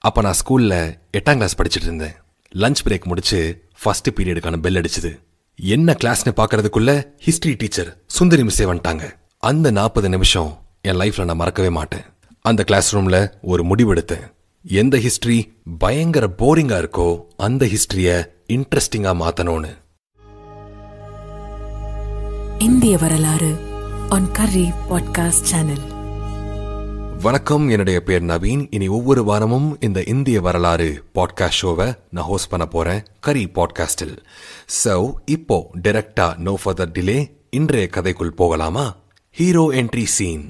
அப்ப நான் ஸ்கூல்ல எட்டாம் கிளாஸ் படிச்சிட்டு இருந்தேன் லஞ்ச் பிரேக் முடிச்சு ஃபர்ஸ்ட் பீரியடுக்கான பெல் அடிச்சது என்ன கிளாஸ்னு பார்க்கறதுக்குள்ள ஹிஸ்டரி டீச்சர் சுந்தரி மிஸ்ஸே வந்துட்டாங்க அந்த நாற்பது நிமிஷம் என் லைஃப்ல நான் மறக்கவே மாட்டேன் அந்த கிளாஸ் ரூம்ல ஒரு முடிவெடுத்தேன் எந்த ஹிஸ்டரி பயங்கர போரிங்கா இருக்கோ அந்த ஹிஸ்டரிய இன்ட்ரெஸ்டிங்கா மாத்தணும்னு இந்திய வரலாறு ஆன் கரி பாட்காஸ்ட் சேனல் வணக்கம் என்னுடைய பேர் நவீன் இனி ஒவ்வொரு வாரமும் இந்த இந்திய வரலாறு பாட்காஸ்ட் ஷோவை நான் ஹோஸ்ட் பண்ண போறேன் கரி பாட்காஸ்டில் சோ இப்போ டைரக்டா நோ ஃபர்தர் டிலே இன்றைய கதைக்குள் போகலாமா ஹீரோ என்ட்ரி சீன்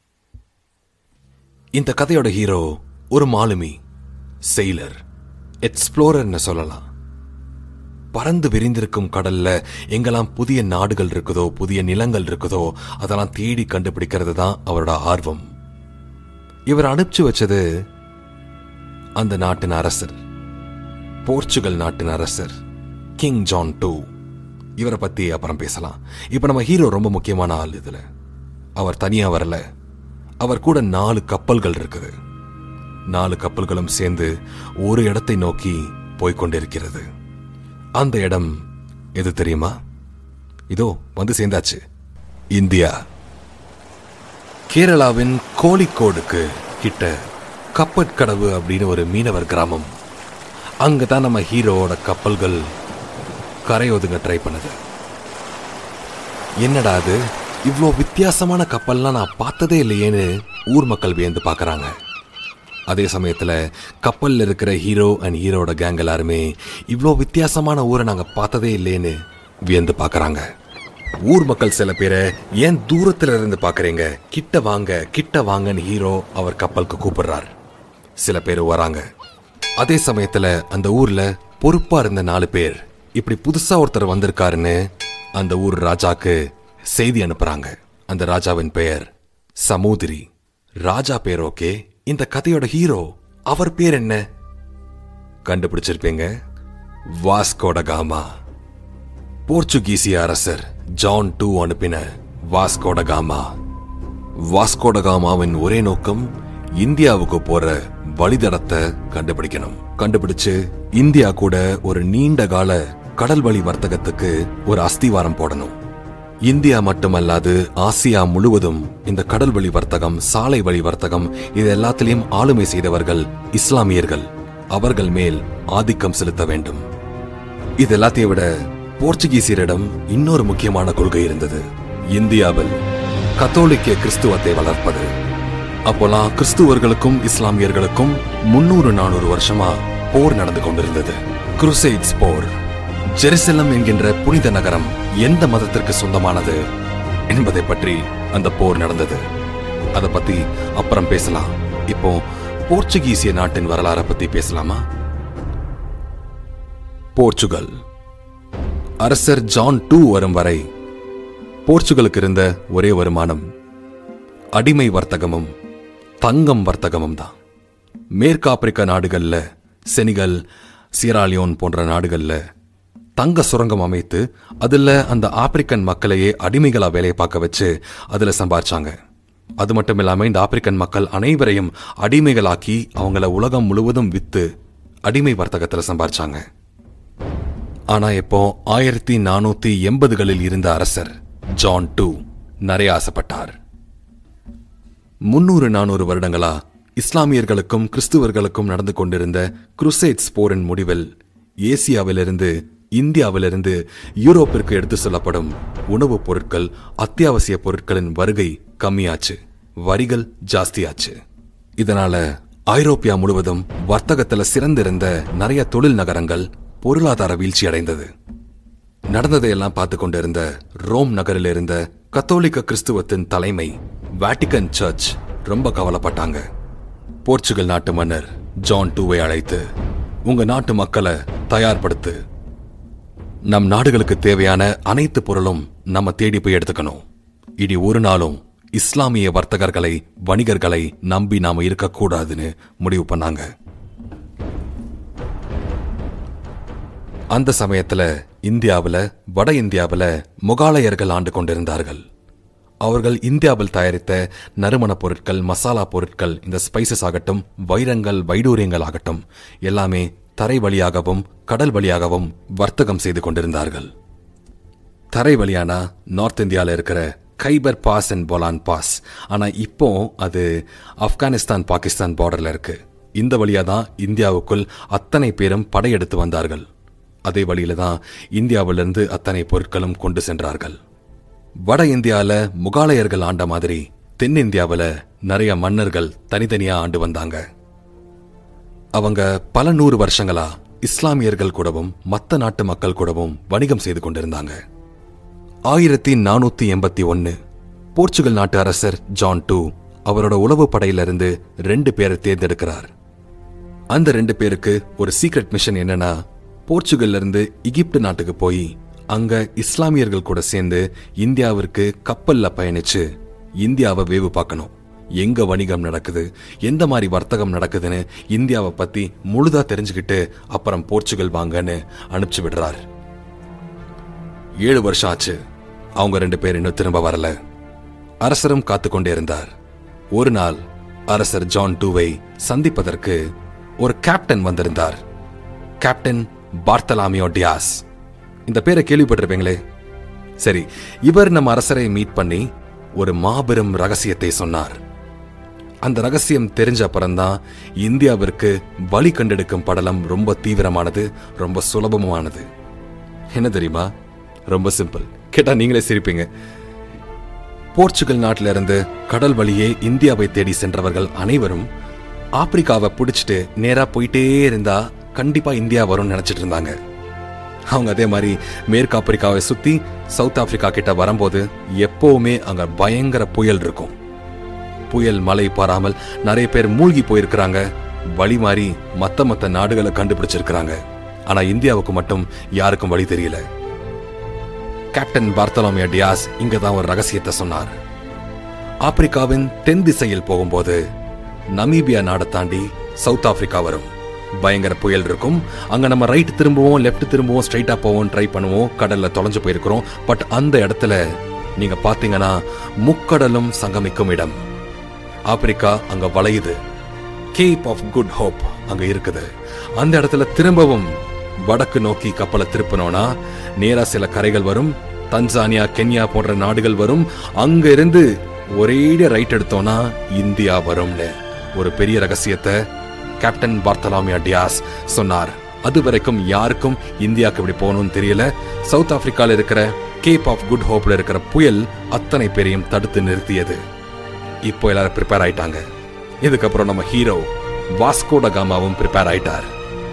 இந்த கதையோட ஹீரோ ஒரு மாலுமி செயிலர் எக்ஸ்ப்ளோரர்னு சொல்லலாம் பறந்து விரிந்திருக்கும் கடல்ல எங்கெல்லாம் புதிய நாடுகள் இருக்குதோ புதிய நிலங்கள் இருக்குதோ அதெல்லாம் தேடி கண்டுபிடிக்கிறது தான் அவரோட ஆர்வம் இவர் அனுப்பிச்சு வச்சது அந்த நாட்டின் அரசர் போர்ச்சுகல் நாட்டின் அரசர் கிங் ஜான் டூ இவரை பத்தி அப்புறம் பேசலாம் இப்ப நம்ம ஹீரோ ரொம்ப முக்கியமான ஆள் இதுல அவர் தனியா வரல அவர் கூட நாலு கப்பல்கள் இருக்குது நாலு கப்பல்களும் சேர்ந்து ஒரு இடத்தை நோக்கி போய்க்கொண்டிருக்கிறது அந்த இடம் எது தெரியுமா இதோ வந்து சேர்ந்தாச்சு இந்தியா கேரளாவின் கோழிக்கோடுக்கு கிட்ட கப்பற்கடவு அப்படின்னு ஒரு மீனவர் கிராமம் அங்க தான் நம்ம ஹீரோவோட கப்பல்கள் கரையொதுங்க ட்ரை பண்ணுது என்னடா அது இவ்வளோ வித்தியாசமான கப்பல்லாம் நான் பார்த்ததே இல்லையேன்னு ஊர் மக்கள் வியந்து பார்க்கறாங்க அதே சமயத்தில் கப்பலில் இருக்கிற ஹீரோ அண்ட் ஹீரோட கேங் எல்லாருமே இவ்வளோ வித்தியாசமான ஊரை நாங்கள் பார்த்ததே இல்லைன்னு வியந்து பார்க்கறாங்க ஊர் மக்கள் சில பேரை ஏன் தூரத்துல இருந்து பார்க்கறீங்க கிட்ட வாங்க கிட்ட வாங்கன்னு ஹீரோ அவர் கப்பலுக்கு கூப்பிடுறார் சில பேர் வராங்க அதே சமயத்துல அந்த ஊர்ல பொறுப்பா இருந்த நாலு பேர் இப்படி புதுசா ஒருத்தர் வந்திருக்காருன்னு அந்த ஊர் ராஜாக்கு செய்தி அனுப்புறாங்க அந்த ராஜாவின் பெயர் சமுதிரி ராஜா பேர் ஓகே இந்த கதையோட ஹீரோ அவர் பேர் என்ன கண்டுபிடிச்சிருப்பீங்க வாஸ்கோட காமா போர்ச்சுகீசிய அரசர் ஜான் டூ அனுப்பின வாஸ்கோட காமா வாஸ்கோட காமாவின் ஒரே நோக்கம் இந்தியாவுக்கு போற வழித்தடத்தை கண்டுபிடிக்கணும் கண்டுபிடிச்சு இந்தியா கூட ஒரு நீண்ட கால கடல் வழி வர்த்தகத்துக்கு ஒரு அஸ்திவாரம் போடணும் இந்தியா மட்டுமல்லாது ஆசியா முழுவதும் இந்த கடல் வழி வர்த்தகம் சாலை வழி வர்த்தகம் இது எல்லாத்திலையும் ஆளுமை செய்தவர்கள் இஸ்லாமியர்கள் அவர்கள் மேல் ஆதிக்கம் செலுத்த வேண்டும் இது எல்லாத்தையும் விட போர்ச்சுகீசியரிடம் இன்னொரு முக்கியமான கொள்கை இருந்தது இந்தியாவில் கத்தோலிக்க கிறிஸ்துவத்தை வளர்ப்பது அப்போலாம் கிறிஸ்துவர்களுக்கும் இஸ்லாமியர்களுக்கும் முன்னூறு நானூறு வருஷமா போர் நடந்து கொண்டிருந்தது குருசைட்ஸ் போர் ஜெருசலம் என்கின்ற புனித நகரம் எந்த மதத்திற்கு சொந்தமானது என்பதை பற்றி அந்த போர் நடந்தது அதை பத்தி அப்புறம் பேசலாம் இப்போ போர்ச்சுகீசிய நாட்டின் வரலாறை பத்தி பேசலாமா போர்ச்சுகல் அரசர் ஜான் டூ வரும் வரை போர்ச்சுகலுக்கு இருந்த ஒரே வருமானம் அடிமை வர்த்தகமும் தங்கம் வர்த்தகமும் தான் மேற்கு ஆப்பிரிக்கா நாடுகள்ல செனிகல் சியராலியோன் போன்ற நாடுகள்ல தங்க சுரங்கம் அமைத்து அதுல அந்த ஆப்பிரிக்கன் மக்களையே அடிமைகளா வேலையை பார்க்க வச்சு அதுல சம்பாரிச்சாங்க அது மட்டும் இல்லாம இந்த ஆப்பிரிக்கன் மக்கள் அனைவரையும் அடிமைகளாக்கி அவங்கள உலகம் முழுவதும் வித்து அடிமை வர்த்தகத்துல சம்பாரிச்சாங்க ஆனா இப்போ ஆயிரத்தி நானூத்தி எண்பதுகளில் இருந்த அரசர் ஜான் டூ நிறைய ஆசைப்பட்டார் முன்னூறு நானூறு வருடங்களா இஸ்லாமியர்களுக்கும் கிறிஸ்துவர்களுக்கும் நடந்து கொண்டிருந்த குருசேட்ஸ் போரின் முடிவில் ஏசியாவிலிருந்து இந்தியாவிலிருந்து யூரோப்பிற்கு எடுத்து செல்லப்படும் உணவுப் பொருட்கள் அத்தியாவசிய பொருட்களின் வருகை கம்மியாச்சு வரிகள் ஜாஸ்தியாச்சு இதனால ஐரோப்பியா முழுவதும் வர்த்தகத்துல சிறந்திருந்த நிறைய தொழில் நகரங்கள் பொருளாதார வீழ்ச்சி அடைந்தது நடந்ததையெல்லாம் பார்த்து கொண்டிருந்த ரோம் நகரில் இருந்த கத்தோலிக்க கிறிஸ்துவத்தின் தலைமை வேட்டிகன் சர்ச் ரொம்ப கவலைப்பட்டாங்க போர்ச்சுகல் நாட்டு மன்னர் ஜான் டூவை அழைத்து உங்க நாட்டு மக்களை தயார்படுத்து நம் நாடுகளுக்கு தேவையான அனைத்து பொருளும் நம்ம தேடி போய் எடுத்துக்கணும் இனி ஒரு நாளும் இஸ்லாமிய வர்த்தகர்களை வணிகர்களை நம்பி நாம இருக்கக்கூடாதுன்னு முடிவு பண்ணாங்க அந்த சமயத்துல இந்தியாவுல வட இந்தியாவுல முகாலயர்கள் ஆண்டு கொண்டிருந்தார்கள் அவர்கள் இந்தியாவில் தயாரித்த நறுமணப் பொருட்கள் மசாலா பொருட்கள் இந்த ஸ்பைசஸ் ஆகட்டும் வைரங்கள் வைடூரியங்கள் ஆகட்டும் எல்லாமே தரை வழியாகவும் கடல் வழியாகவும் வர்த்தகம் செய்து கொண்டிருந்தார்கள் தரை வழியானா நார்த் இந்தியாவில் இருக்கிற Khyber pass and Bolan pass ஆனால் இப்போ அது ஆப்கானிஸ்தான் பாகிஸ்தான் பார்டரில் இருக்கு இந்த வழியாக தான் இந்தியாவுக்குள் அத்தனை பேரும் படையெடுத்து வந்தார்கள் அதே வழியில தான் இந்தியாவிலிருந்து அத்தனை பொருட்களும் கொண்டு சென்றார்கள் வட இந்தியாவில் முகாலயர்கள் ஆண்ட மாதிரி தென்னிந்தியாவில் நிறைய மன்னர்கள் தனித்தனியா ஆண்டு வந்தாங்க அவங்க பல நூறு வருஷங்களா இஸ்லாமியர்கள் கூடவும் மத்த நாட்டு மக்கள் கூடவும் வணிகம் செய்து கொண்டிருந்தாங்க ஆயிரத்தி நானூத்தி எண்பத்தி ஒன்னு போர்ச்சுகல் நாட்டு அரசர் ஜான் டூ அவரோட உளவு படையிலிருந்து ரெண்டு பேரை தேர்ந்தெடுக்கிறார் அந்த ரெண்டு பேருக்கு ஒரு சீக்ரெட் மிஷன் என்னன்னா போர்ச்சுகல்ல இருந்து எகிப்து நாட்டுக்கு போய் அங்க இஸ்லாமியர்கள் கூட சேர்ந்து இந்தியாவிற்கு கப்பல்ல பயணிச்சு இந்தியாவை வேவு பார்க்கணும் எங்க வணிகம் நடக்குது எந்த மாதிரி வர்த்தகம் நடக்குதுன்னு இந்தியாவை பத்தி முழுதா தெரிஞ்சுக்கிட்டு அப்புறம் போர்ச்சுகல் வாங்கன்னு அனுப்பிச்சு விடுறார் ஏழு வருஷம் ஆச்சு அவங்க ரெண்டு பேர் இன்னும் திரும்ப வரல அரசரும் காத்துக்கொண்டே இருந்தார் ஒரு நாள் அரசர் ஜான் டூவை சந்திப்பதற்கு ஒரு கேப்டன் வந்திருந்தார் கேப்டன் பார்த்தலாமியோ டியாஸ் இந்த பேரை கேள்விப்பட்டிருப்பீங்களே சரி இவர் நம்ம அரசரை மீட் பண்ணி ஒரு மாபெரும் ரகசியத்தை சொன்னார் அந்த ரகசியம் தெரிஞ்ச அப்புறம்தான் இந்தியாவிற்கு வழி கண்டெடுக்கும் படலம் ரொம்ப தீவிரமானது ரொம்ப சுலபமானது என்ன தெரியுமா ரொம்ப சிம்பிள் கேட்டா நீங்களே சிரிப்பீங்க போர்ச்சுகல் நாட்டில இருந்து கடல் வழியே இந்தியாவை தேடி சென்றவர்கள் அனைவரும் ஆப்பிரிக்காவை பிடிச்சிட்டு நேரா போயிட்டே இருந்தா கண்டிப்பா இந்தியா வரும்னு நினைச்சிட்டு இருந்தாங்க அவங்க அதே மாதிரி மேற்கு ஆப்பிரிக்காவை சுத்தி சவுத் ஆப்பிரிக்கா கிட்ட வரும்போது எப்பவுமே அங்க பயங்கர புயல் இருக்கும் புயல் மழை பாராமல் நிறைய பேர் மூழ்கி போயிருக்கிறாங்க வழி மாறி மத்த மத்த நாடுகளை கண்டுபிடிச்சிருக்கிறாங்க ஆனா இந்தியாவுக்கு மட்டும் யாருக்கும் வழி தெரியல கேப்டன் பார்த்தலோமியா டியாஸ் இங்க தான் ஒரு ரகசியத்தை சொன்னார் ஆப்பிரிக்காவின் தென் திசையில் போகும்போது நமீபியா நாடை தாண்டி சவுத் ஆப்பிரிக்கா வரும் பயங்கர புயல் இருக்கும் அங்க நம்ம ரைட் திரும்புவோம் லெஃப்ட் திரும்புவோம் ஸ்ட்ரைட்டா போவோம் ட்ரை பண்ணுவோம் கடல்ல தொலைஞ்சு போயிருக்கிறோம் பட் அந்த இடத்துல நீங்க பாத்தீங்கன்னா முக்கடலும் சங்கமிக்கும் இடம் ஆப்பிரிக்கா அங்க வளையுது கேப் ஆஃப் குட் ஹோப் அங்க இருக்குது அந்த இடத்துல திரும்பவும் வடக்கு நோக்கி கப்பலை திருப்பினோம்னா நேரா சில கரைகள் வரும் தன்சானியா கென்யா போன்ற நாடுகள் வரும் அங்க இருந்து ஒரேடியா ரைட் எடுத்தோம்னா இந்தியா வரும்னு ஒரு பெரிய ரகசியத்தை கேப்டன் பார்த்தலாமியா டியாஸ் சொன்னார் அது வரைக்கும் யாருக்கும் இந்தியாவுக்கு இப்படி போகணும்னு தெரியல சவுத் ஆப்பிரிக்கால இருக்கிற கேப் ஆஃப் குட் ஹோப்ல இருக்கிற புயல் அத்தனை பேரையும் தடுத்து நிறுத்தியது இப்போ எல்லாரும் ப்ரிப்பேர் ஆயிட்டாங்க இதுக்கப்புறம் நம்ம ஹீரோ வாஸ்கோட காமாவும் ப்ரிப்பேர் ஆயிட்டார்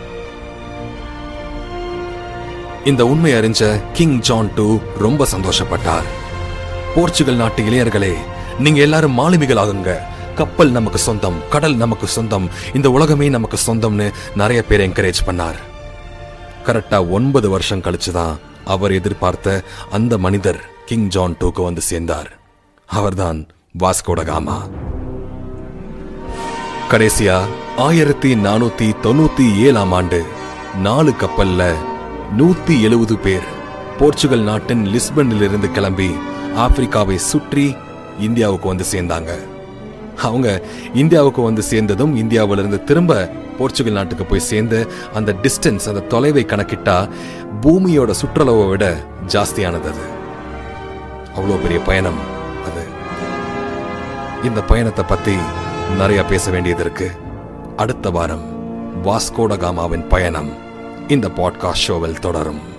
இந்த உண்மை அறிஞ்ச கிங் ஜான் டூ ரொம்ப சந்தோஷப்பட்டார் போர்ச்சுகல் நாட்டு இளைஞர்களே நீங்க எல்லாரும் மாலுமிகள் ஆகுங்க கப்பல் நமக்கு சொந்தம் கடல் நமக்கு சொந்தம் இந்த உலகமே நமக்கு சொந்தம்னு நிறைய பேர் என்கரேஜ் பண்ணார் கரெக்டா ஒன்பது வருஷம் கழிச்சுதான் அவர் எதிர்பார்த்த அந்த மனிதர் கிங் ஜான் டூக்கு வந்து சேர்ந்தார் அவர்தான் வாஸ்கோட காமா கடைசியா ஆயிரத்தி நானூத்தி தொண்ணூத்தி ஏழாம் ஆண்டு நாலு கப்பல்ல நூத்தி எழுபது பேர் போர்ச்சுகல் நாட்டின் லிஸ்பனில் இருந்து கிளம்பி ஆப்பிரிக்காவை சுற்றி இந்தியாவுக்கு வந்து சேர்ந்தாங்க அவங்க இந்தியாவுக்கு வந்து சேர்ந்ததும் இந்தியாவிலிருந்து திரும்ப போர்ச்சுகல் நாட்டுக்கு போய் சேர்ந்து அந்த டிஸ்டன்ஸ் அந்த தொலைவை கணக்கிட்டா பூமியோட சுற்றளவை விட ஜாஸ்தியானது அது அவ்வளோ பெரிய பயணம் அது இந்த பயணத்தை பத்தி நிறைய பேச வேண்டியது இருக்கு அடுத்த வாரம் வாஸ்கோட காமாவின் பயணம் இந்த பாட்காஸ்ட் ஷோவில் தொடரும்